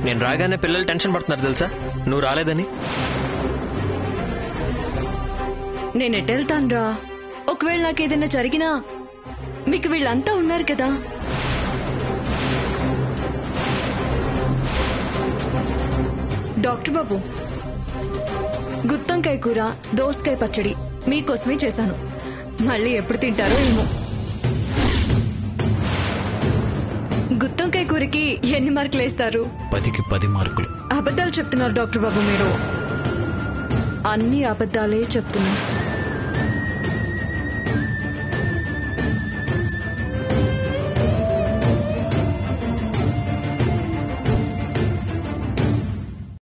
నేను రాగానే పిల్లలు టెన్షన్ పడుతున్నారు తెలుసా నువ్వు రాలేదని నేను ఎటెళ్తాను రా ఒకవేళ నాకేదైనా జరిగినా మీకు వీళ్ళంతా ఉన్నారు కదా డాక్టర్ బాబు గుత్తంకాయ కూర దోసకాయ పచ్చడి మీకోసమే చేశాను మళ్ళీ ఎప్పుడు తింటారో ఏమో గుత్తంకాయ కూరకి ఎన్ని మార్కులు వేస్తారు పదికి పది మార్కులు అబద్ధాలు చెప్తున్నారు డాక్టర్ బాబు మీరు అన్ని అబద్ధాలే చెప్తున్నారు